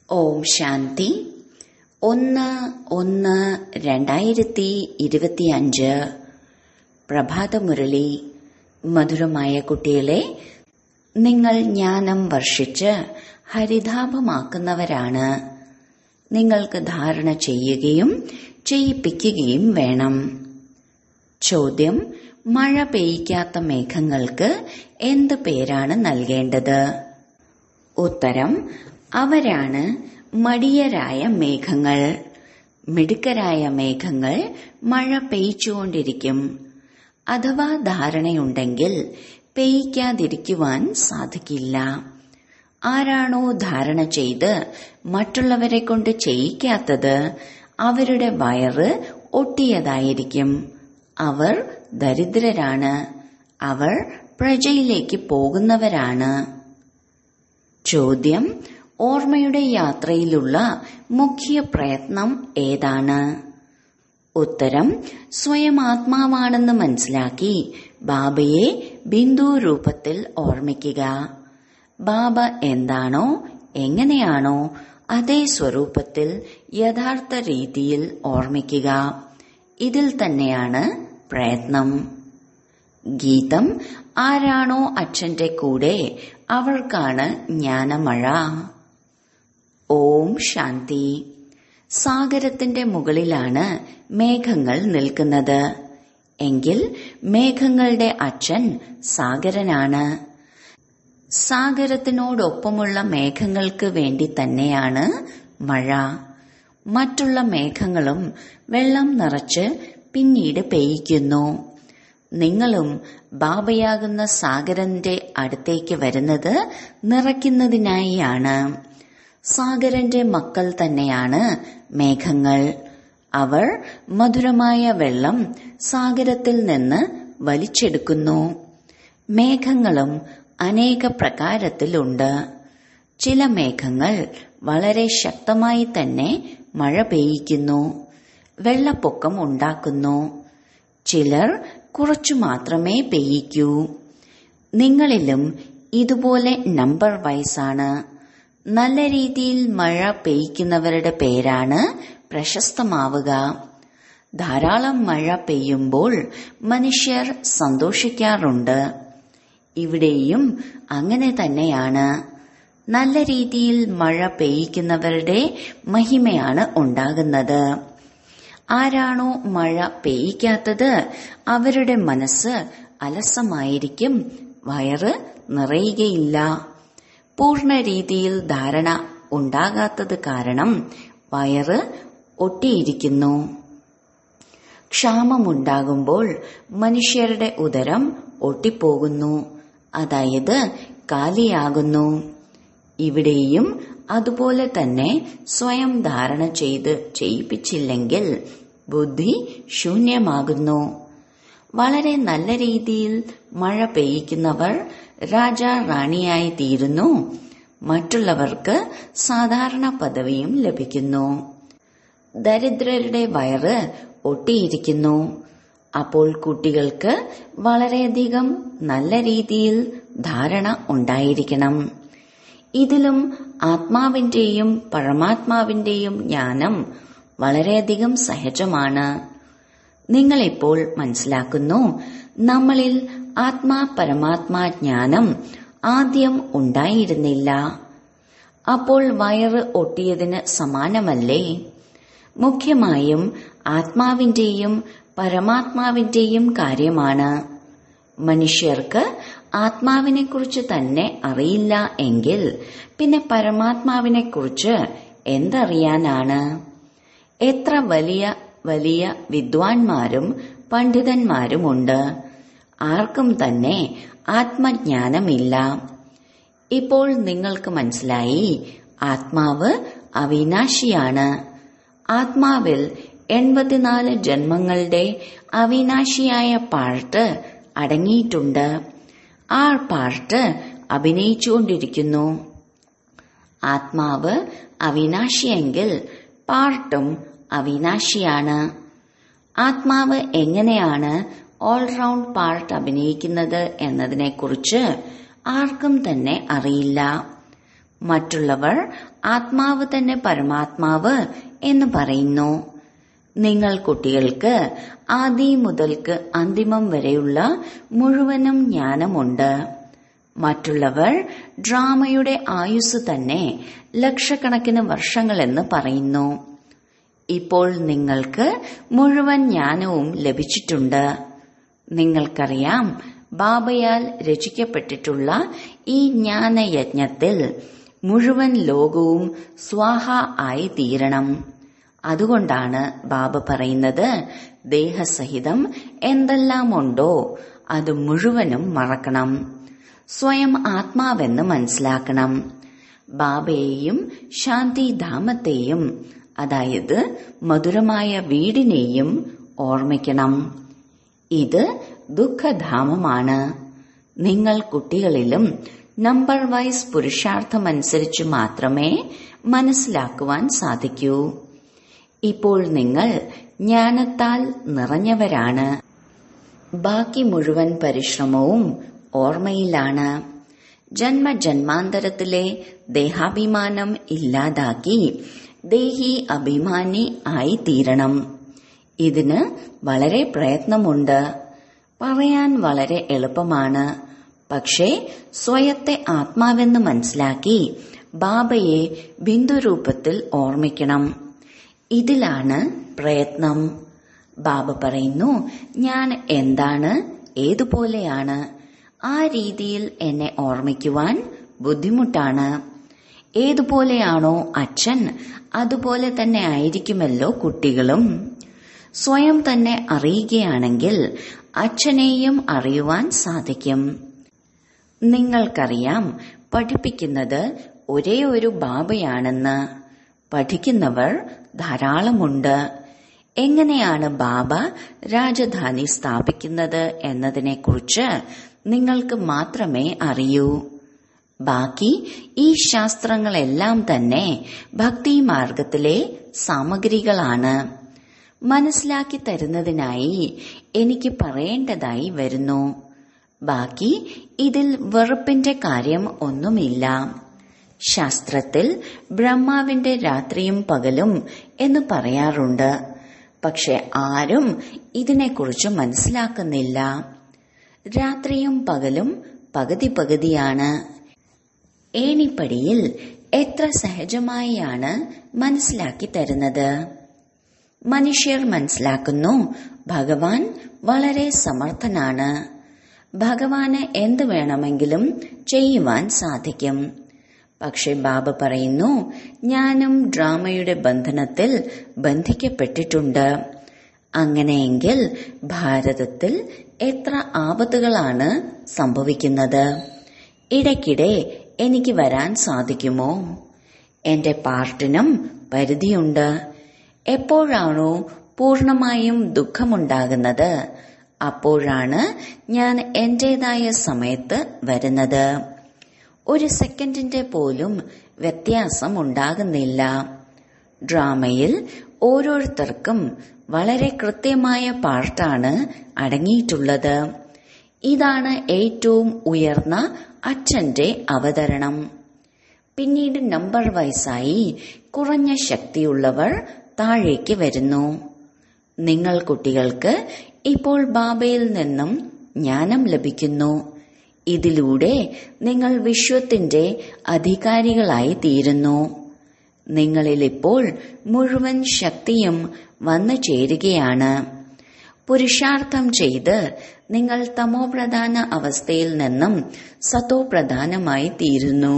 ഓം ശാന്തി ഒന്ന് ഒന്ന് രണ്ടായിരത്തി ഇരുപത്തിയഞ്ച് പ്രഭാതമുരളി മധുരമായ കുട്ടികളെ നിങ്ങൾ ജ്ഞാനം വർഷിച്ച് ഹരിതാഭമാക്കുന്നവരാണ് നിങ്ങൾക്ക് ധാരണ ചെയ്യുകയും ചെയ്യിപ്പിക്കുകയും വേണം ചോദ്യം മഴ പെയ്യ്ക്കാത്ത മേഘങ്ങൾക്ക് എന്ത് പേരാണ് നൽകേണ്ടത് ഉത്തരം അവരാണ് മടിയരായ മേഘങ്ങൾ മിടുക്കരായ മേഘങ്ങൾ മഴ പെയ്ച്ചുകൊണ്ടിരിക്കും അഥവാ ധാരണയുണ്ടെങ്കിൽ പെയ്യ്ക്കാതിരിക്കുവാൻ സാധിക്കില്ല ആരാണോ ധാരണ ചെയ്ത് മറ്റുള്ളവരെ കൊണ്ട് ചെയ്യിക്കാത്തത് അവരുടെ വയറ് ഒട്ടിയതായിരിക്കും അവർ ദരിദ്രരാണ് അവർ പ്രജയിലേക്ക് പോകുന്നവരാണ് ചോദ്യം ഓർമ്മയുടെ യാത്രയിലുള്ള മുഖ്യ പ്രയത്നം ഏതാണ് ഉത്തരം സ്വയം ആത്മാവാണെന്ന് മനസ്സിലാക്കി ബാബയെ ബിന്ദു രൂപത്തിൽ ഓർമ്മിക്കുക ബാബ എന്താണോ എങ്ങനെയാണോ അതേ സ്വരൂപത്തിൽ യഥാർത്ഥ രീതിയിൽ ഓർമ്മിക്കുക ഇതിൽ തന്നെയാണ് പ്രയത്നം ഗീതം ആരാണോ അച്ഛന്റെ കൂടെ അവർക്കാണ് ജ്ഞാനമഴ ഓം ശാന്തി സാഗരത്തിന്റെ മുകളിലാണ് മേഘങ്ങൾ നിൽക്കുന്നത് എങ്കിൽ മേഘങ്ങളുടെ അച്ഛൻ സാഗരനാണ് സാഗരത്തിനോടൊപ്പമുള്ള മേഘങ്ങൾക്ക് വേണ്ടി തന്നെയാണ് മഴ മറ്റുള്ള മേഘങ്ങളും വെള്ളം നിറച്ച് പിന്നീട് പെയ്യിക്കുന്നു നിങ്ങളും ബാബയാകുന്ന സാഗരന്റെ അടുത്തേക്ക് വരുന്നത് നിറയ്ക്കുന്നതിനായിയാണ് സാഗരന്റെ മക്കൾ തന്നെയാണ് മേഘങ്ങൾ അവർ മധുരമായ വെള്ളം സാഗരത്തിൽ നിന്ന് വലിച്ചെടുക്കുന്നു മേഘങ്ങളും അനേക പ്രകാരത്തിലുണ്ട് ചില മേഘങ്ങൾ വളരെ ശക്തമായി തന്നെ മഴ പെയ്യിക്കുന്നു വെള്ളപ്പൊക്കം ഉണ്ടാക്കുന്നു ചിലർ കുറച്ചു മാത്രമേ പെയ്യിക്കൂ നിങ്ങളിലും ഇതുപോലെ നമ്പർ വൈസാണ് നല്ല രീതിയിൽ മഴ പെയ്യ്ക്കുന്നവരുടെ പേരാണ് പ്രശസ്തമാവുക ധാരാളം മഴ പെയ്യുമ്പോൾ മനുഷ്യർ സന്തോഷിക്കാറുണ്ട് ഇവിടെയും അങ്ങനെ തന്നെയാണ് നല്ല രീതിയിൽ മഴ പെയ്യിക്കുന്നവരുടെ മഹിമയാണ് ഉണ്ടാകുന്നത് ആരാണോ മഴ പെയ്യിക്കാത്തത് അവരുടെ മനസ്സ് അലസമായിരിക്കും വയറ് നിറയുകയില്ല പൂർണ്ണ രീതിയിൽ ധാരണ ഉണ്ടാകാത്തത് കാരണം വയറ് ഒട്ടിയിരിക്കുന്നു ക്ഷാമമുണ്ടാകുമ്പോൾ മനുഷ്യരുടെ ഉദരം ഒട്ടിപ്പോകുന്നു അതായത് കാലിയാകുന്നു ഇവിടെയും അതുപോലെ തന്നെ സ്വയം ധാരണ ചെയ്ത് ചെയ്യിപ്പിച്ചില്ലെങ്കിൽ ബുദ്ധി ശൂന്യമാകുന്നു വളരെ നല്ല രീതിയിൽ മഴ പെയ്യിക്കുന്നവർ രാജ റാണിയായി തീരുന്നു മറ്റുള്ളവർക്ക് സാധാരണ പദവിയും ലഭിക്കുന്നു ദരിദ്രരുടെ വയറ് ഒട്ടിയിരിക്കുന്നു അപ്പോൾ കുട്ടികൾക്ക് വളരെയധികം നല്ല രീതിയിൽ ധാരണ ഉണ്ടായിരിക്കണം ഇതിലും ആത്മാവിന്റെയും പരമാത്മാവിന്റെയും ജ്ഞാനം വളരെയധികം സഹജമാണ് നിങ്ങളിപ്പോൾ മനസ്സിലാക്കുന്നു നമ്മളിൽ ആത്മാ പരമാത്മാ ജ്ഞാനം ആദ്യം ഉണ്ടായിരുന്നില്ല അപ്പോൾ വയറ് ഒട്ടിയതിന് സമാനമല്ലേ മുഖ്യമായും ആത്മാവിന്റെയും പരമാത്മാവിന്റെയും കാര്യമാണ് മനുഷ്യർക്ക് ആത്മാവിനെക്കുറിച്ച് തന്നെ അറിയില്ല എങ്കിൽ പിന്നെ പരമാത്മാവിനെക്കുറിച്ച് എന്തറിയാനാണ് എത്ര വലിയ വലിയ വിദ്വാൻമാരും പണ്ഡിതന്മാരുമുണ്ട് ആർക്കും തന്നെ ആത്മജ്ഞാനമില്ല ഇപ്പോൾ നിങ്ങൾക്ക് മനസ്സിലായി ആത്മാവ് അവിനാശിയാണ് ആത്മാവിൽ എൺപത്തിനാല് ജന്മങ്ങളുടെ അവിനാശിയായ പാർട്ട് അടങ്ങിയിട്ടുണ്ട് ആ പാർട്ട് അഭിനയിച്ചുകൊണ്ടിരിക്കുന്നു ആത്മാവ് അവിനാശിയെങ്കിൽ പാർട്ടും അവിനാശിയാണ് ആത്മാവ് എങ്ങനെയാണ് ഓൾറൗണ്ട് പാർട്ട് അഭിനയിക്കുന്നത് എന്നതിനെക്കുറിച്ച് ആർക്കും തന്നെ അറിയില്ല മറ്റുള്ളവർ ആത്മാവ് തന്നെ പരമാത്മാവ് എന്ന് പറയുന്നു നിങ്ങൾ കുട്ടികൾക്ക് ആദി മുതൽക്ക് അന്തിമം വരെയുള്ള മുഴുവനും ജ്ഞാനമുണ്ട് മറ്റുള്ളവർ ഡ്രാമയുടെ ആയുസ് തന്നെ ലക്ഷക്കണക്കിന് വർഷങ്ങളെന്ന് പറയുന്നു ഇപ്പോൾ നിങ്ങൾക്ക് മുഴുവൻ ജ്ഞാനവും ലഭിച്ചിട്ടുണ്ട് നിങ്ങൾക്കറിയാം ബാബയാൽ രചിക്കപ്പെട്ടിട്ടുള്ള ഈ ജ്ഞാനയജ്ഞത്തിൽ മുഴുവൻ ലോകവും സ്വാഹ ആയി തീരണം അതുകൊണ്ടാണ് ബാബ പറയുന്നത് ദേഹസഹിതം എന്തെല്ലാമുണ്ടോ അത് മുഴുവനും മറക്കണം സ്വയം ആത്മാവെന്ന് മനസ്സിലാക്കണം ബാബയെയും ശാന്തിധാമത്തെയും അതായത് മധുരമായ വീടിനെയും ഓർമ്മിക്കണം ഇത് ദുഃഖധാമമാണ് നിങ്ങൾ കുട്ടികളിലും നമ്പർ വൈസ് പുരുഷാർത്ഥമനുസരിച്ച് മാത്രമേ മനസ്സിലാക്കുവാൻ സാധിക്കൂ ഇപ്പോൾ നിങ്ങൾ ജ്ഞാനത്താൽ നിറഞ്ഞവരാണ് ബാക്കി മുഴുവൻ പരിശ്രമവും ഓർമ്മയിലാണ് ജന്മജന്മാന്തരത്തിലെ ദേഹാഭിമാനം ഇല്ലാതാക്കി ദേഹി അഭിമാനി ആയി തീരണം ഇതിന് വളരെ പ്രയത്നമുണ്ട് പറയാൻ വളരെ എളുപ്പമാണ് പക്ഷേ സ്വയത്തെ ആത്മാവെന്ന് മനസ്സിലാക്കി ബാബയെ ബിന്ദുരൂപത്തിൽ ഓർമ്മിക്കണം ഇതിലാണ് പ്രയത്നം ബാബ പറയുന്നു ഞാൻ എന്താണ് ഏതുപോലെയാണ് ആ രീതിയിൽ എന്നെ ഓർമ്മിക്കുവാൻ ബുദ്ധിമുട്ടാണ് ഏതുപോലെയാണോ അച്ഛൻ അതുപോലെ തന്നെ ആയിരിക്കുമല്ലോ കുട്ടികളും സ്വയം തന്നെ അറിയുകയാണെങ്കിൽ അച്ഛനെയും അറിയുവാൻ സാധിക്കും നിങ്ങൾക്കറിയാം പഠിപ്പിക്കുന്നത് ഒരേ ഒരു ബാബയാണെന്ന് പഠിക്കുന്നവർ ധാരാളമുണ്ട് എങ്ങനെയാണ് ബാബ രാജധാനി സ്ഥാപിക്കുന്നത് എന്നതിനെക്കുറിച്ച് നിങ്ങൾക്ക് മാത്രമേ അറിയൂ ബാക്കി ഈ ശാസ്ത്രങ്ങളെല്ലാം തന്നെ ഭക്തി മാർഗത്തിലെ സാമഗ്രികളാണ് മനസ്സിലാക്കി തരുന്നതിനായി എനിക്ക് പറയേണ്ടതായി വരുന്നു ബാക്കി ഇതിൽ വെറുപ്പിന്റെ കാര്യം ഒന്നുമില്ല ശാസ്ത്രത്തിൽ ബ്രഹ്മാവിന്റെ രാത്രിയും പകലും എന്ന് പറയാറുണ്ട് പക്ഷെ ആരും ഇതിനെക്കുറിച്ച് മനസ്സിലാക്കുന്നില്ല രാത്രിയും പകലും പകുതി പകുതിയാണ് ഏണിപ്പടിയിൽ എത്ര സഹജമായാണ് മനസ്സിലാക്കി തരുന്നത് മനുഷ്യർ മനസ്സിലാക്കുന്നു ഭഗവാൻ വളരെ സമർത്ഥനാണ് ഭഗവാന് എന്ത് വേണമെങ്കിലും ചെയ്യുവാൻ സാധിക്കും പക്ഷെ ബാബ പറയുന്നു ഞാനും ഡ്രാമയുടെ ബന്ധനത്തിൽ ബന്ധിക്കപ്പെട്ടിട്ടുണ്ട് അങ്ങനെയെങ്കിൽ ഭാരതത്തിൽ എത്ര ആപത്തുകളാണ് സംഭവിക്കുന്നത് ഇടയ്ക്കിടെ എനിക്ക് വരാൻ സാധിക്കുമോ എന്റെ പാർട്ടിനും പരിധിയുണ്ട് എപ്പോഴാണോ പൂർണമായും ദുഃഖമുണ്ടാകുന്നത് അപ്പോഴാണ് ഞാൻ എന്റേതായ സമയത്ത് വരുന്നത് ഒരു സെക്കൻഡിന്റെ പോലും വ്യത്യാസം ഉണ്ടാകുന്നില്ല ഡ്രാമയിൽ ഓരോരുത്തർക്കും വളരെ കൃത്യമായ പാർട്ടാണ് അടങ്ങിയിട്ടുള്ളത് ഇതാണ് ഏറ്റവും ഉയർന്ന അച്ഛന്റെ അവതരണം പിന്നീട് നമ്പർ വയസ്സായി കുറഞ്ഞ ശക്തിയുള്ളവർ താഴേക്ക് വരുന്നു നിങ്ങൾ കുട്ടികൾക്ക് ഇപ്പോൾ ബാബയിൽ നിന്നും ജ്ഞാനം ലഭിക്കുന്നു ഇതിലൂടെ നിങ്ങൾ വിശ്വത്തിന്റെ അധികാരികളായി തീരുന്നു നിങ്ങളിൽ ഇപ്പോൾ മുഴുവൻ ശക്തിയും വന്നു ചേരുകയാണ് പുരുഷാർത്ഥം ചെയ്ത് നിങ്ങൾ തമോപ്രധാന അവസ്ഥയിൽ നിന്നും സതോപ്രധാനമായി തീരുന്നു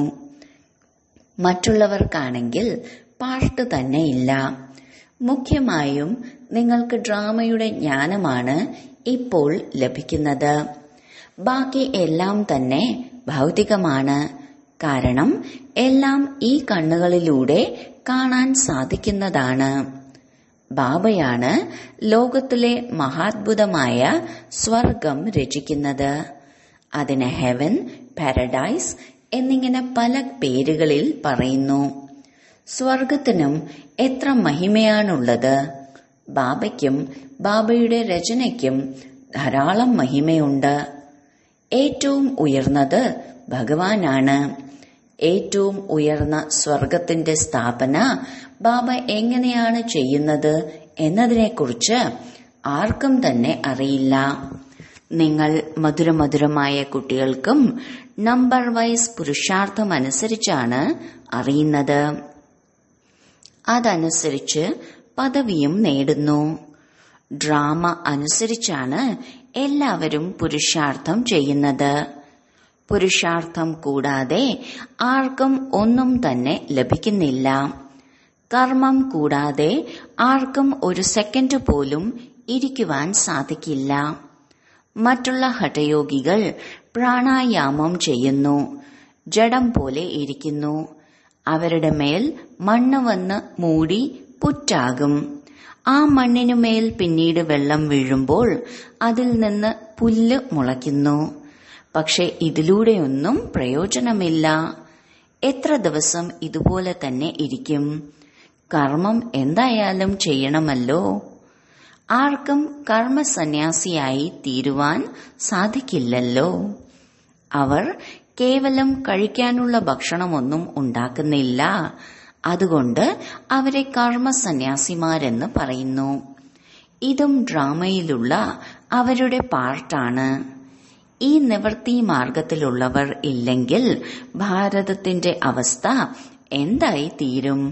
മറ്റുള്ളവർക്കാണെങ്കിൽ പാർട്ട് തന്നെ ഇല്ല മുഖ്യമായും നിങ്ങൾക്ക് ഡ്രാമയുടെ ജ്ഞാനമാണ് ഇപ്പോൾ ലഭിക്കുന്നത് ബാക്കി എല്ലാം തന്നെ ഭൗതികമാണ് കാരണം എല്ലാം ഈ കണ്ണുകളിലൂടെ കാണാൻ സാധിക്കുന്നതാണ് ബാബയാണ് ലോകത്തിലെ മഹാത്ഭുതമായ സ്വർഗം രചിക്കുന്നത് അതിന് ഹെവൻ പാരഡൈസ് എന്നിങ്ങനെ പല പേരുകളിൽ പറയുന്നു സ്വർഗത്തിനും എത്ര മഹിമയാണുള്ളത് ബാബയ്ക്കും ബാബയുടെ രചനയ്ക്കും ധാരാളം മഹിമയുണ്ട് ഏറ്റവും ഉയർന്നത് ഭഗവാനാണ് ഏറ്റവും ഉയർന്ന സ്വർഗത്തിന്റെ സ്ഥാപന ബാബ എങ്ങനെയാണ് ചെയ്യുന്നത് എന്നതിനെക്കുറിച്ച് ആർക്കും തന്നെ അറിയില്ല നിങ്ങൾ മധുരമധുരമായ കുട്ടികൾക്കും നമ്പർ വൈസ് പുരുഷാർത്ഥം അനുസരിച്ചാണ് അറിയുന്നത് അതനുസരിച്ച് പദവിയും നേടുന്നു ഡ്രാമ അനുസരിച്ചാണ് എല്ലാവരും പുരുഷാർത്ഥം ചെയ്യുന്നത് പുരുഷാർത്ഥം കൂടാതെ ആർക്കും ഒന്നും തന്നെ ലഭിക്കുന്നില്ല കർമ്മം കൂടാതെ ആർക്കും ഒരു സെക്കൻഡ് പോലും ഇരിക്കുവാൻ സാധിക്കില്ല മറ്റുള്ള ഹഠയോഗികൾ പ്രാണായാമം ചെയ്യുന്നു ജഡം പോലെ ഇരിക്കുന്നു അവരുടെ മേൽ മണ്ണ് വന്ന് മൂടി പുറ്റാകും ആ മണ്ണിനുമേൽ പിന്നീട് വെള്ളം വീഴുമ്പോൾ അതിൽ നിന്ന് പുല്ല് മുളയ്ക്കുന്നു പക്ഷെ ഇതിലൂടെയൊന്നും പ്രയോജനമില്ല എത്ര ദിവസം ഇതുപോലെ തന്നെ ഇരിക്കും കർമ്മം എന്തായാലും ചെയ്യണമല്ലോ ആർക്കും കർമ്മസന്യാസിയായി തീരുവാൻ സാധിക്കില്ലല്ലോ അവർ കേവലം കഴിക്കാനുള്ള ഭക്ഷണമൊന്നും ഉണ്ടാക്കുന്നില്ല അതുകൊണ്ട് അവരെ കർമ്മസന്യാസിമാരെന്ന് പറയുന്നു ഇതും ഡ്രാമയിലുള്ള അവരുടെ പാർട്ടാണ് ഈ നിവൃത്തി മാർഗത്തിലുള്ളവർ ഇല്ലെങ്കിൽ ഭാരതത്തിന്റെ അവസ്ഥ എന്തായി തീരും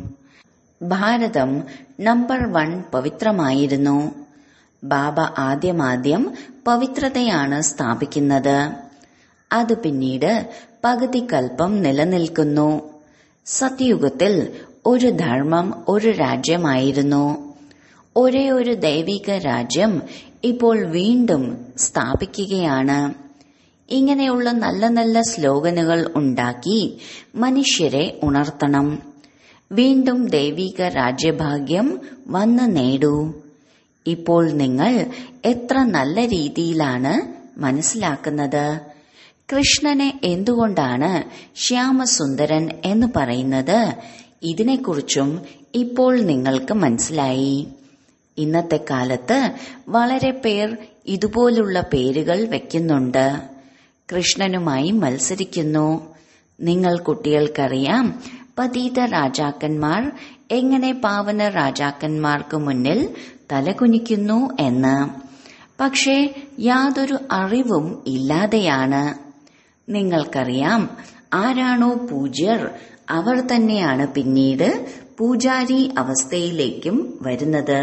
ഭാരതം നമ്പർ വൺ പവിത്രമായിരുന്നു ബാബ ആദ്യമാദ്യം പവിത്രതയാണ് സ്ഥാപിക്കുന്നത് അത് പിന്നീട് പകുതി കൽപ്പം നിലനിൽക്കുന്നു സത്യയുഗത്തിൽ ഒരു ധർമ്മം ഒരു രാജ്യമായിരുന്നു ഒരേ ഒരു ദൈവിക രാജ്യം ഇപ്പോൾ വീണ്ടും സ്ഥാപിക്കുകയാണ് ഇങ്ങനെയുള്ള നല്ല നല്ല സ്ലോഗനുകൾ ഉണ്ടാക്കി മനുഷ്യരെ ഉണർത്തണം വീണ്ടും ദൈവിക രാജ്യഭാഗ്യം വന്ന് നേടൂ ഇപ്പോൾ നിങ്ങൾ എത്ര നല്ല രീതിയിലാണ് മനസ്സിലാക്കുന്നത് കൃഷ്ണനെ എന്തുകൊണ്ടാണ് ശ്യാമസുന്ദരൻ എന്ന് പറയുന്നത് ഇതിനെക്കുറിച്ചും ഇപ്പോൾ നിങ്ങൾക്ക് മനസ്സിലായി ഇന്നത്തെ കാലത്ത് വളരെ പേർ ഇതുപോലുള്ള പേരുകൾ വെക്കുന്നുണ്ട് കൃഷ്ണനുമായി മത്സരിക്കുന്നു നിങ്ങൾ കുട്ടികൾക്കറിയാം പതീത രാജാക്കന്മാർ എങ്ങനെ പാവന രാജാക്കന്മാർക്ക് മുന്നിൽ തലകുനിക്കുന്നു എന്ന് പക്ഷേ യാതൊരു അറിവും ഇല്ലാതെയാണ് നിങ്ങൾക്കറിയാം ആരാണോ പൂജ്യർ അവർ തന്നെയാണ് പിന്നീട് പൂജാരി അവസ്ഥയിലേക്കും വരുന്നത്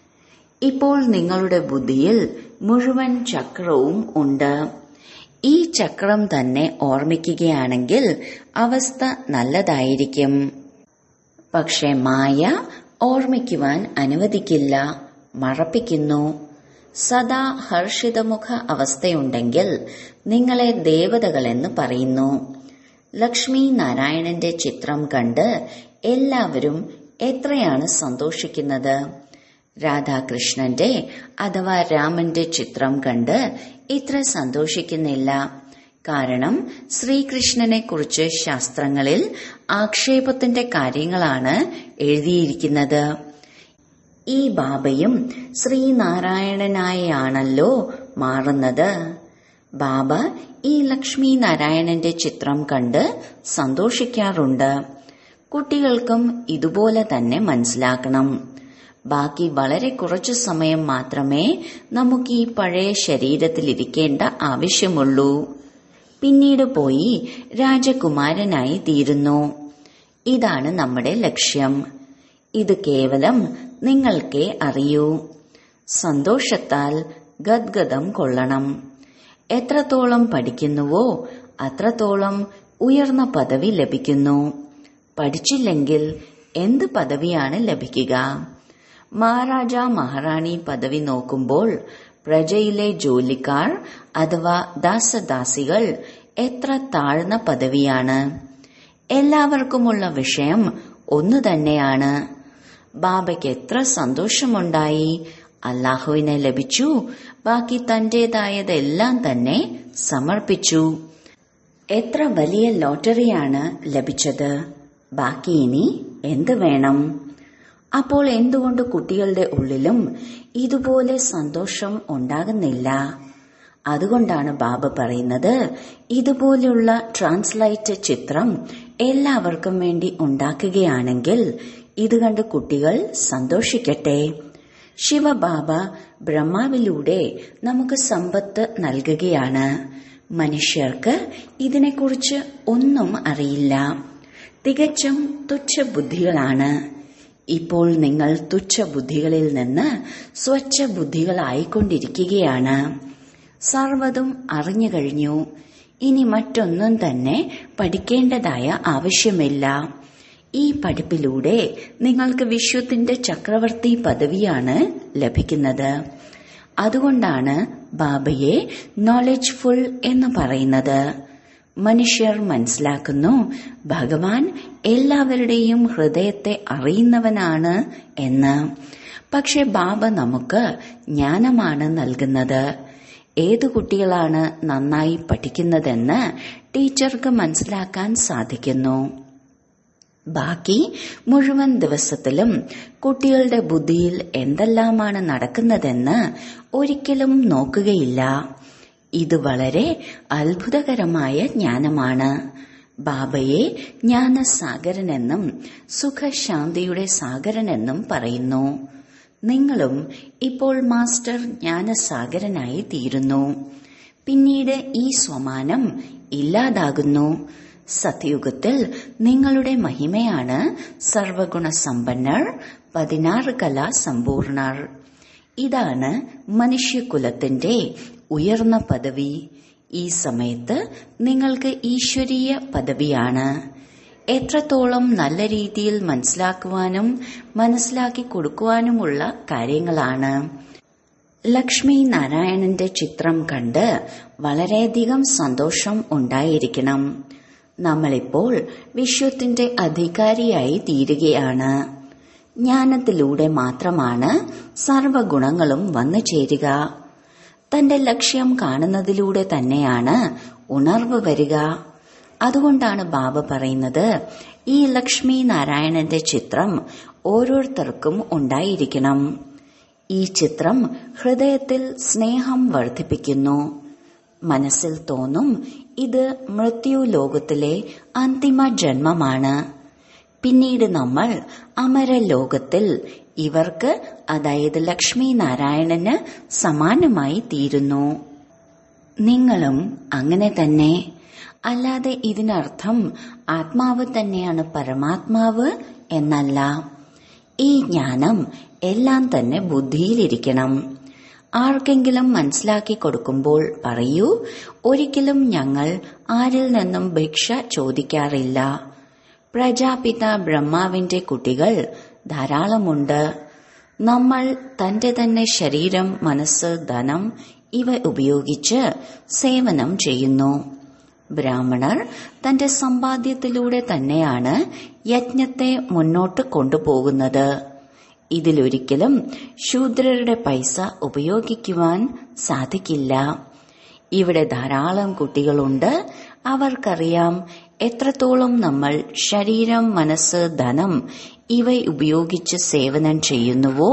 ഇപ്പോൾ നിങ്ങളുടെ ബുദ്ധിയിൽ മുഴുവൻ ചക്രവും ഉണ്ട് ഈ ചക്രം തന്നെ ഓർമ്മിക്കുകയാണെങ്കിൽ അവസ്ഥ നല്ലതായിരിക്കും പക്ഷെ മായ ഓർമ്മിക്കുവാൻ അനുവദിക്കില്ല മറപ്പിക്കുന്നു സദാ ഹർഷിതമുഖ അവസ്ഥയുണ്ടെങ്കിൽ നിങ്ങളെ ദേവതകളെന്ന് പറയുന്നു ലക്ഷ്മി നാരായണന്റെ ചിത്രം കണ്ട് എല്ലാവരും എത്രയാണ് സന്തോഷിക്കുന്നത് രാധാകൃഷ്ണന്റെ അഥവാ രാമന്റെ ചിത്രം കണ്ട് ഇത്ര സന്തോഷിക്കുന്നില്ല കാരണം ശ്രീകൃഷ്ണനെ കുറിച്ച് ശാസ്ത്രങ്ങളിൽ ആക്ഷേപത്തിന്റെ കാര്യങ്ങളാണ് എഴുതിയിരിക്കുന്നത് ഈ ബാബയും ശ്രീനാരായണനായാണല്ലോ മാറുന്നത് ബാബ ഈ ലക്ഷ്മി നാരായണന്റെ ചിത്രം കണ്ട് സന്തോഷിക്കാറുണ്ട് കുട്ടികൾക്കും ഇതുപോലെ തന്നെ മനസ്സിലാക്കണം ബാക്കി വളരെ കുറച്ചു സമയം മാത്രമേ നമുക്ക് ഈ പഴയ ശരീരത്തിലിരിക്കേണ്ട ആവശ്യമുള്ളൂ പിന്നീട് പോയി രാജകുമാരനായി തീരുന്നു ഇതാണ് നമ്മുടെ ലക്ഷ്യം ഇത് കേവലം നിങ്ങൾക്കേ അറിയൂ സന്തോഷത്താൽ ഗദ്ഗതം കൊള്ളണം എത്രത്തോളം പഠിക്കുന്നുവോ അത്രത്തോളം ഉയർന്ന പദവി ലഭിക്കുന്നു പഠിച്ചില്ലെങ്കിൽ എന്ത് പദവിയാണ് ലഭിക്കുക മഹാരാജ മഹാറാണി പദവി നോക്കുമ്പോൾ പ്രജയിലെ ജോലിക്കാർ അഥവാ ദാസദാസികൾ എത്ര താഴ്ന്ന പദവിയാണ് എല്ലാവർക്കുമുള്ള വിഷയം ഒന്നു തന്നെയാണ് ബാബയ്ക്ക് എത്ര സന്തോഷമുണ്ടായി അള്ളാഹുവിനെ ലഭിച്ചു ബാക്കി തന്റേതായതെല്ലാം തന്നെ സമർപ്പിച്ചു എത്ര വലിയ ലോട്ടറിയാണ് ലഭിച്ചത് ബാക്കി ഇനി എന്ത് വേണം അപ്പോൾ എന്തുകൊണ്ട് കുട്ടികളുടെ ഉള്ളിലും ഇതുപോലെ സന്തോഷം ഉണ്ടാകുന്നില്ല അതുകൊണ്ടാണ് ബാബ പറയുന്നത് ഇതുപോലുള്ള ട്രാൻസ്ലൈറ്റ് ചിത്രം എല്ലാവർക്കും വേണ്ടി ഉണ്ടാക്കുകയാണെങ്കിൽ ഇത് കണ്ട് കുട്ടികൾ സന്തോഷിക്കട്ടെ ശിവബാബ ബ്രഹ്മാവിലൂടെ നമുക്ക് സമ്പത്ത് നൽകുകയാണ് മനുഷ്യർക്ക് ഇതിനെക്കുറിച്ച് ഒന്നും അറിയില്ല തികച്ചും തുച്ഛബുദ്ധികളാണ് ഇപ്പോൾ നിങ്ങൾ തുച്ഛബുദ്ധികളിൽ നിന്ന് സ്വച്ഛ ബുദ്ധികളായിക്കൊണ്ടിരിക്കുകയാണ് സർവതും അറിഞ്ഞു കഴിഞ്ഞു ഇനി മറ്റൊന്നും തന്നെ പഠിക്കേണ്ടതായ ആവശ്യമില്ല ഈ പഠിപ്പിലൂടെ നിങ്ങൾക്ക് വിശ്വത്തിന്റെ ചക്രവർത്തി പദവിയാണ് ലഭിക്കുന്നത് അതുകൊണ്ടാണ് ബാബയെ നോളജ്ഫുൾ എന്ന് പറയുന്നത് മനുഷ്യർ മനസ്സിലാക്കുന്നു ഭഗവാൻ എല്ലാവരുടെയും ഹൃദയത്തെ അറിയുന്നവനാണ് എന്ന് പക്ഷെ ബാബ നമുക്ക് ജ്ഞാനമാണ് നൽകുന്നത് ഏതു കുട്ടികളാണ് നന്നായി പഠിക്കുന്നതെന്ന് ടീച്ചർക്ക് മനസ്സിലാക്കാൻ സാധിക്കുന്നു ബാക്കി മുഴുവൻ ദിവസത്തിലും കുട്ടികളുടെ ബുദ്ധിയിൽ എന്തെല്ലാമാണ് നടക്കുന്നതെന്ന് ഒരിക്കലും നോക്കുകയില്ല ഇത് വളരെ അത്ഭുതകരമായ ജ്ഞാനമാണ് ബാബയെ ജ്ഞാനസാഗരനെന്നും സുഖശാന്തിയുടെ സാഗരനെന്നും പറയുന്നു നിങ്ങളും ഇപ്പോൾ മാസ്റ്റർ ജ്ഞാനസാഗരനായി തീരുന്നു പിന്നീട് ഈ സ്വമാനം ഇല്ലാതാകുന്നു സത്യയുഗത്തിൽ നിങ്ങളുടെ മഹിമയാണ് സർവഗുണസമ്പന്നർ പതിനാറ് കലാ സമ്പൂർണർ ഇതാണ് മനുഷ്യകുലത്തിന്റെ ഉയർന്ന പദവി ഈ സമയത്ത് നിങ്ങൾക്ക് ഈശ്വരീയ പദവിയാണ് എത്രത്തോളം നല്ല രീതിയിൽ മനസ്സിലാക്കുവാനും മനസ്സിലാക്കി കൊടുക്കുവാനുമുള്ള കാര്യങ്ങളാണ് ലക്ഷ്മി നാരായണന്റെ ചിത്രം കണ്ട് വളരെയധികം സന്തോഷം ഉണ്ടായിരിക്കണം നമ്മളിപ്പോൾ വിശ്വത്തിന്റെ അധികാരിയായി തീരുകയാണ് ജ്ഞാനത്തിലൂടെ മാത്രമാണ് സർവഗുണങ്ങളും വന്നു ചേരുക തന്റെ ലക്ഷ്യം കാണുന്നതിലൂടെ തന്നെയാണ് ഉണർവ് വരിക അതുകൊണ്ടാണ് ബാബ പറയുന്നത് ഈ ലക്ഷ്മി നാരായണന്റെ ചിത്രം ഓരോരുത്തർക്കും ഉണ്ടായിരിക്കണം ഈ ചിത്രം ഹൃദയത്തിൽ സ്നേഹം വർദ്ധിപ്പിക്കുന്നു മനസ്സിൽ തോന്നും ഇത് മൃത്യു ലോകത്തിലെ അന്തിമ ജന്മമാണ് പിന്നീട് നമ്മൾ അമരലോകത്തിൽ ഇവർക്ക് അതായത് ലക്ഷ്മി നാരായണന് സമാനമായി തീരുന്നു നിങ്ങളും അങ്ങനെ തന്നെ അല്ലാതെ ഇതിനർത്ഥം ആത്മാവ് തന്നെയാണ് പരമാത്മാവ് എന്നല്ല ഈ ജ്ഞാനം എല്ലാം തന്നെ ബുദ്ധിയിലിരിക്കണം ആർക്കെങ്കിലും മനസ്സിലാക്കി കൊടുക്കുമ്പോൾ പറയൂ ഒരിക്കലും ഞങ്ങൾ ആരിൽ നിന്നും ഭിക്ഷ ചോദിക്കാറില്ല പ്രജാപിത ബ്രഹ്മാവിന്റെ കുട്ടികൾ ധാരാളമുണ്ട് നമ്മൾ തന്റെ തന്നെ ശരീരം മനസ്സ് ധനം ഇവ ഉപയോഗിച്ച് സേവനം ചെയ്യുന്നു ബ്രാഹ്മണർ തന്റെ സമ്പാദ്യത്തിലൂടെ തന്നെയാണ് യജ്ഞത്തെ മുന്നോട്ട് കൊണ്ടുപോകുന്നത് ഇതിലൊരിക്കലും ശൂദ്രരുടെ പൈസ ഉപയോഗിക്കുവാൻ സാധിക്കില്ല ഇവിടെ ധാരാളം കുട്ടികളുണ്ട് അവർക്കറിയാം എത്രത്തോളം നമ്മൾ ശരീരം മനസ്സ് ധനം ഇവ ഉപയോഗിച്ച് സേവനം ചെയ്യുന്നുവോ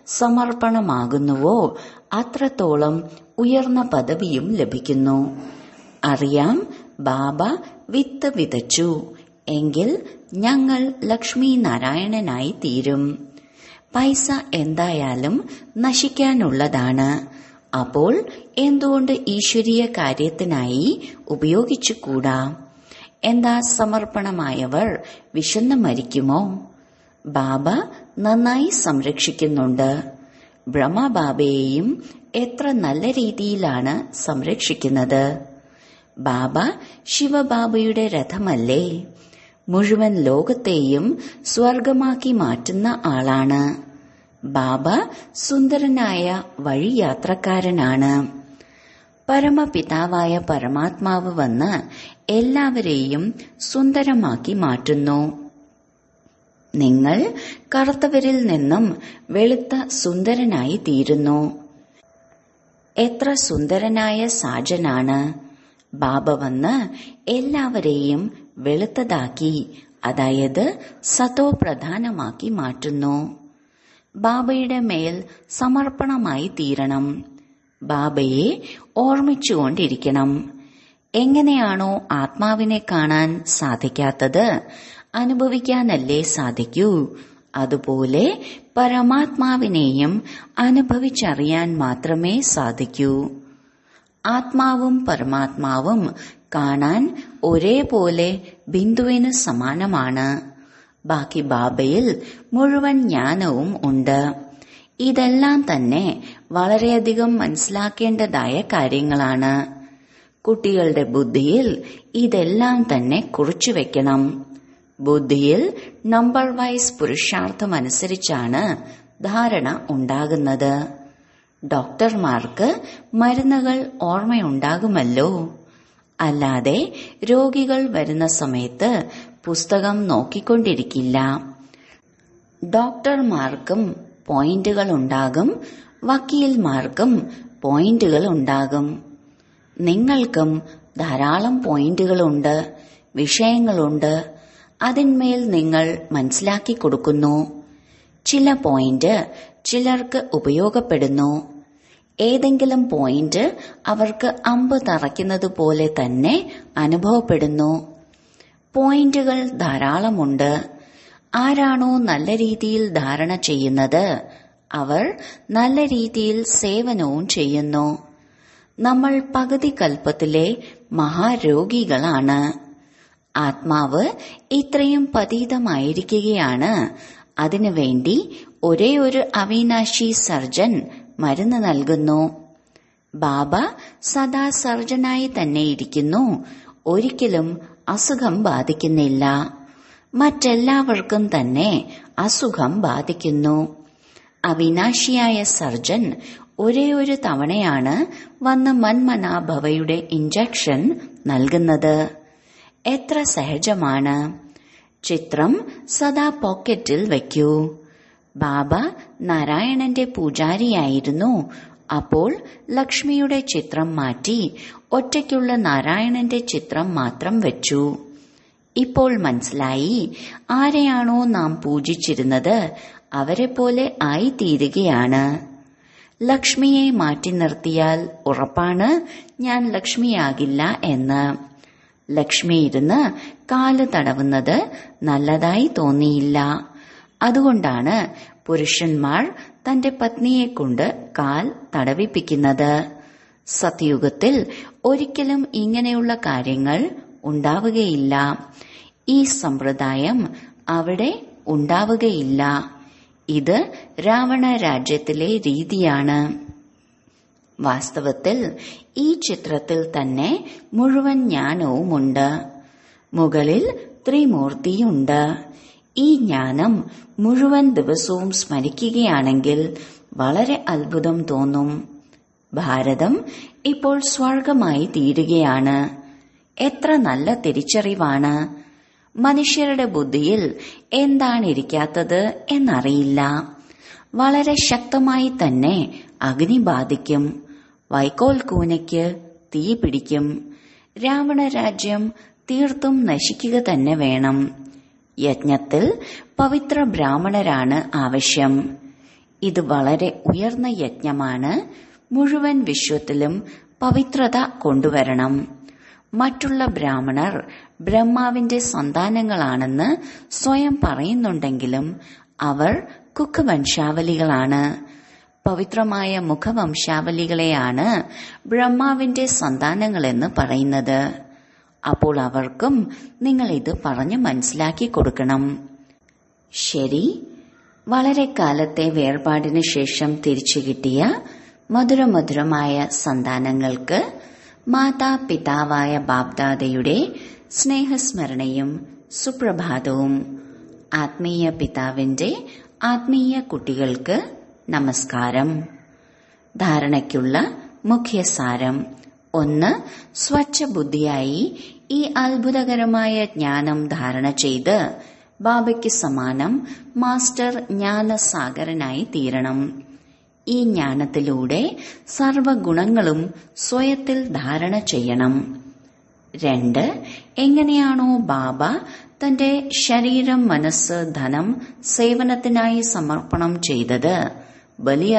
സമർപ്പണമാകുന്നുവോ അത്രത്തോളം ഉയർന്ന പദവിയും ലഭിക്കുന്നു അറിയാം ബാബ വിത്ത് വിതച്ചു എങ്കിൽ ഞങ്ങൾ ലക്ഷ്മി നാരായണനായി തീരും പൈസ എന്തായാലും നശിക്കാനുള്ളതാണ് അപ്പോൾ എന്തുകൊണ്ട് ഈശ്വരീയ കാര്യത്തിനായി ഉപയോഗിച്ചുകൂടാ എന്താ സമർപ്പണമായവർ വിശന്ന് മരിക്കുമോ ബാബ നന്നായി സംരക്ഷിക്കുന്നുണ്ട് ബ്രഹ്മബാബയെയും എത്ര നല്ല രീതിയിലാണ് സംരക്ഷിക്കുന്നത് ബാബ ശിവബാബയുടെ രഥമല്ലേ മുഴുവൻ ലോകത്തെയും സ്വർഗമാക്കി മാറ്റുന്ന ആളാണ് ബാബ സുന്ദരനായ വഴിയാത്രക്കാരനാണ് പരമപിതാവായ പരമാത്മാവ് വന്ന് എല്ലാവരെയും സുന്ദരമാക്കി മാറ്റുന്നു നിങ്ങൾ കറുത്തവരിൽ നിന്നും വെളുത്ത സുന്ദരനായി തീരുന്നു എത്ര സുന്ദരനായ സാജനാണ് ബാബ വന്ന് എല്ലാവരെയും വെളുത്തതാക്കി അതായത് സതോ പ്രധാനമാക്കി മാറ്റുന്നു ബാബയുടെ മേൽ സമർപ്പണമായി തീരണം ബാബയെ ഓർമ്മിച്ചുകൊണ്ടിരിക്കണം എങ്ങനെയാണോ ആത്മാവിനെ കാണാൻ സാധിക്കാത്തത് അനുഭവിക്കാനല്ലേ സാധിക്കൂ അതുപോലെ പരമാത്മാവിനെയും അനുഭവിച്ചറിയാൻ മാത്രമേ സാധിക്കൂ ആത്മാവും പരമാത്മാവും കാണാൻ ഒരേപോലെ ബിന്ദുവിന് സമാനമാണ് ബാക്കി ബാബയിൽ മുഴുവൻ ജ്ഞാനവും ഉണ്ട് ഇതെല്ലാം തന്നെ വളരെയധികം മനസ്സിലാക്കേണ്ടതായ കാര്യങ്ങളാണ് കുട്ടികളുടെ ബുദ്ധിയിൽ ഇതെല്ലാം തന്നെ കുറിച്ചു വെക്കണം ബുദ്ധിയിൽ നമ്പർ വൈസ് പുരുഷാർത്ഥമനുസരിച്ചാണ് ധാരണ ഉണ്ടാകുന്നത് ഡോക്ടർമാർക്ക് മരുന്നുകൾ ഓർമ്മയുണ്ടാകുമല്ലോ അല്ലാതെ രോഗികൾ വരുന്ന സമയത്ത് പുസ്തകം നോക്കിക്കൊണ്ടിരിക്കില്ല ഡോക്ടർമാർക്കും പോയിന്റുകൾ ഉണ്ടാകും വക്കീൽമാർക്കും പോയിന്റുകൾ ഉണ്ടാകും നിങ്ങൾക്കും ധാരാളം പോയിന്റുകളുണ്ട് വിഷയങ്ങളുണ്ട് അതിന്മേൽ നിങ്ങൾ മനസ്സിലാക്കി കൊടുക്കുന്നു ചില പോയിന്റ് ചിലർക്ക് ഉപയോഗപ്പെടുന്നു ഏതെങ്കിലും പോയിന്റ് അവർക്ക് അമ്പ് തറയ്ക്കുന്നത് പോലെ തന്നെ അനുഭവപ്പെടുന്നു പോയിന്റുകൾ ധാരാളമുണ്ട് ആരാണോ നല്ല രീതിയിൽ ധാരണ ചെയ്യുന്നത് അവർ നല്ല രീതിയിൽ സേവനവും ചെയ്യുന്നു നമ്മൾ പകുതി കൽപ്പത്തിലെ മഹാരോഗികളാണ് ആത്മാവ് ഇത്രയും പതീതമായിരിക്കുകയാണ് അതിനുവേണ്ടി ഒരേ ഒരു അവിനാശി സർജൻ മരുന്ന് നൽകുന്നു ബാബ സദാ സർജനായി തന്നെ ഇരിക്കുന്നു ഒരിക്കലും അസുഖം ബാധിക്കുന്നില്ല മറ്റെല്ലാവർക്കും തന്നെ അസുഖം ബാധിക്കുന്നു അവിനാശിയായ സർജൻ ഒരേ ഒരു തവണയാണ് വന്ന് മന്മനാഭവയുടെ ഇഞ്ചക്ഷൻ നൽകുന്നത് എത്ര സഹജമാണ് ചിത്രം സദാ പോക്കറ്റിൽ വയ്ക്കൂ ബാബ നാരായണന്റെ പൂജാരിയായിരുന്നു അപ്പോൾ ലക്ഷ്മിയുടെ ചിത്രം മാറ്റി ഒറ്റയ്ക്കുള്ള നാരായണന്റെ ചിത്രം മാത്രം വെച്ചു ഇപ്പോൾ മനസ്സിലായി ആരെയാണോ നാം പൂജിച്ചിരുന്നത് അവരെ പോലെ ആയിത്തീരുകയാണ് ലക്ഷ്മിയെ മാറ്റി നിർത്തിയാൽ ഉറപ്പാണ് ഞാൻ ലക്ഷ്മിയാകില്ല എന്ന് ലക്ഷ്മി ഇരുന്ന് കാല് തടവുന്നത് നല്ലതായി തോന്നിയില്ല അതുകൊണ്ടാണ് പുരുഷന്മാർ തന്റെ പത്നിയെ കൊണ്ട് കാൽ തടവിപ്പിക്കുന്നത് സത്യുഗത്തിൽ ഒരിക്കലും ഇങ്ങനെയുള്ള കാര്യങ്ങൾ ഉണ്ടാവുകയില്ല ഈ സമ്പ്രദായം അവിടെ ഉണ്ടാവുകയില്ല ഇത് രാവണ രാജ്യത്തിലെ രീതിയാണ് വാസ്തവത്തിൽ ഈ ചിത്രത്തിൽ തന്നെ മുഴുവൻ ജ്ഞാനവുമുണ്ട് മുകളിൽ ത്രിമൂർത്തിയുണ്ട് ഈ ജ്ഞാനം മുഴുവൻ ദിവസവും സ്മരിക്കുകയാണെങ്കിൽ വളരെ അത്ഭുതം തോന്നും ഭാരതം ഇപ്പോൾ സ്വർഗമായി തീരുകയാണ് എത്ര നല്ല തിരിച്ചറിവാണ് മനുഷ്യരുടെ ബുദ്ധിയിൽ എന്താണിരിക്കാത്തത് എന്നറിയില്ല വളരെ ശക്തമായി തന്നെ അഗ്നി ബാധിക്കും വൈക്കോൽ കൂനയ്ക്ക് തീ പിടിക്കും രാവണ രാജ്യം തീർത്തും നശിക്കുക തന്നെ വേണം യജ്ഞത്തിൽ പവിത്ര ബ്രാഹ്മണരാണ് ആവശ്യം ഇത് വളരെ ഉയർന്ന യജ്ഞമാണ് മുഴുവൻ വിശ്വത്തിലും പവിത്രത കൊണ്ടുവരണം മറ്റുള്ള ബ്രാഹ്മണർ ബ്രഹ്മാവിന്റെ സന്താനങ്ങളാണെന്ന് സ്വയം പറയുന്നുണ്ടെങ്കിലും അവർ കുക്ക് വംശാവലികളാണ് പവിത്രമായ മുഖവംശാവലികളെയാണ് ബ്രഹ്മാവിന്റെ സന്താനങ്ങളെന്ന് പറയുന്നത് അപ്പോൾ അവർക്കും നിങ്ങൾ ഇത് പറഞ്ഞു മനസ്സിലാക്കി കൊടുക്കണം ശരി വളരെ കാലത്തെ വേർപാടിന് ശേഷം തിരിച്ചു കിട്ടിയ മധുരമധുരമായ സന്താനങ്ങൾക്ക് മാതാപിതാവായ ബാബ്ദാദയുടെ സ്നേഹസ്മരണയും സുപ്രഭാതവും ആത്മീയ പിതാവിന്റെ ആത്മീയ കുട്ടികൾക്ക് നമസ്കാരം ധാരണയ്ക്കുള്ള മുഖ്യസാരം ഒന്ന് സ്വച്ഛ ബുദ്ധിയായി ഈ അത്ഭുതകരമായ ജ്ഞാനം ധാരണ ചെയ്ത് ബാബയ്ക്ക് സമാനം മാസ്റ്റർ ജ്ഞാനസാഗരനായി തീരണം ഈ ജ്ഞാനത്തിലൂടെ സർവഗുണങ്ങളും സ്വയത്തിൽ ധാരണ ചെയ്യണം രണ്ട് എങ്ങനെയാണോ ബാബ തന്റെ ശരീരം മനസ്സ് ധനം സേവനത്തിനായി സമർപ്പണം ചെയ്തത്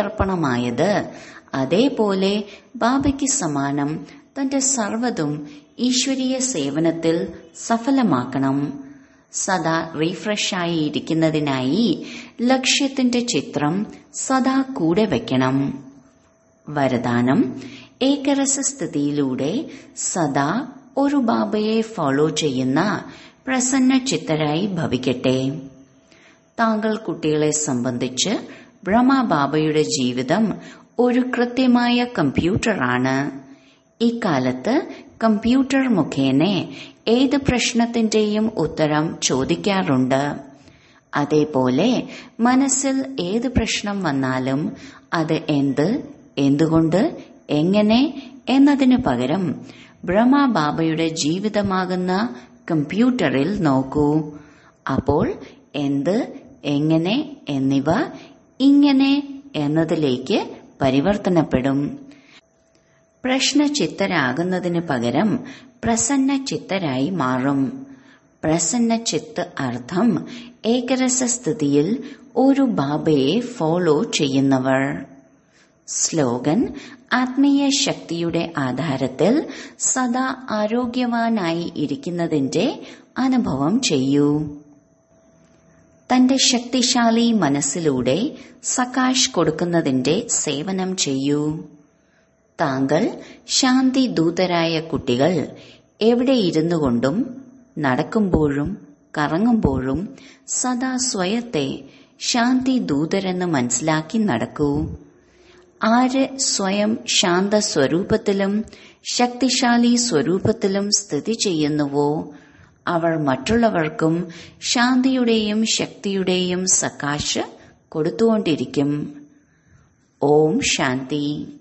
ബലിയർപ്പണമായത് അതേപോലെ ബാബയ്ക്ക് സമാനം തന്റെ സർവ്വതും ഈശ്വരീയ സേവനത്തിൽ സഫലമാക്കണം സദാ റീഫ്രഷായി ഇരിക്കുന്നതിനായി ലക്ഷ്യത്തിന്റെ ചിത്രം സദാ കൂടെ വയ്ക്കണം വരദാനം ഏകരസസ്ഥിതിയിലൂടെ സദാ ഒരു ബാബയെ ഫോളോ ചെയ്യുന്ന പ്രസന്ന ചിത്തരായി ഭവിക്കട്ടെ താങ്കൾ കുട്ടികളെ സംബന്ധിച്ച് ബ്രഹ്മബാബയുടെ ജീവിതം ഒരു കൃത്യമായ കമ്പ്യൂട്ടറാണ് ഇക്കാലത്ത് കമ്പ്യൂട്ടർ മുഖേന ഏത് പ്രശ്നത്തിന്റെയും ഉത്തരം ചോദിക്കാറുണ്ട് അതേപോലെ മനസ്സിൽ ഏത് പ്രശ്നം വന്നാലും അത് എന്ത് എന്തുകൊണ്ട് എങ്ങനെ എന്നതിനു പകരം ബ്രഹ്മബാബയുടെ ജീവിതമാകുന്ന കമ്പ്യൂട്ടറിൽ നോക്കൂ അപ്പോൾ എന്ത് എങ്ങനെ എന്നിവ ഇങ്ങനെ എന്നതിലേക്ക് പരിവർത്തനപ്പെടും പ്രശ്നചിത്തരാകുന്നതിന് പകരം പ്രസന്ന ചിത്തരായി മാറും പ്രസന്ന ചിത്ത് അർത്ഥം ഏകരസസ്ഥിതിയിൽ ഒരു ബാബയെ ഫോളോ ചെയ്യുന്നവർ സ്ലോഗൻ ആത്മീയ ശക്തിയുടെ ആധാരത്തിൽ സദാ ആരോഗ്യവാനായി ഇരിക്കുന്നതിന്റെ അനുഭവം ചെയ്യൂ തന്റെ ശക്തിശാലി മനസ്സിലൂടെ സകാശ് കൊടുക്കുന്നതിന്റെ സേവനം ചെയ്യൂ താങ്കൾ ശാന്തി ദൂതരായ കുട്ടികൾ എവിടെയിരുന്നു കൊണ്ടും നടക്കുമ്പോഴും കറങ്ങുമ്പോഴും സദാ സ്വയത്തെ ശാന്തി ദൂതരെന്ന് മനസ്സിലാക്കി നടക്കൂ ആര് സ്വയം ശാന്ത സ്വരൂപത്തിലും ശക്തിശാലി സ്വരൂപത്തിലും സ്ഥിതി ചെയ്യുന്നുവോ അവർ മറ്റുള്ളവർക്കും ശാന്തിയുടെയും ശക്തിയുടെയും സകാശ് കൊടുത്തുകൊണ്ടിരിക്കും ഓം ശാന്തി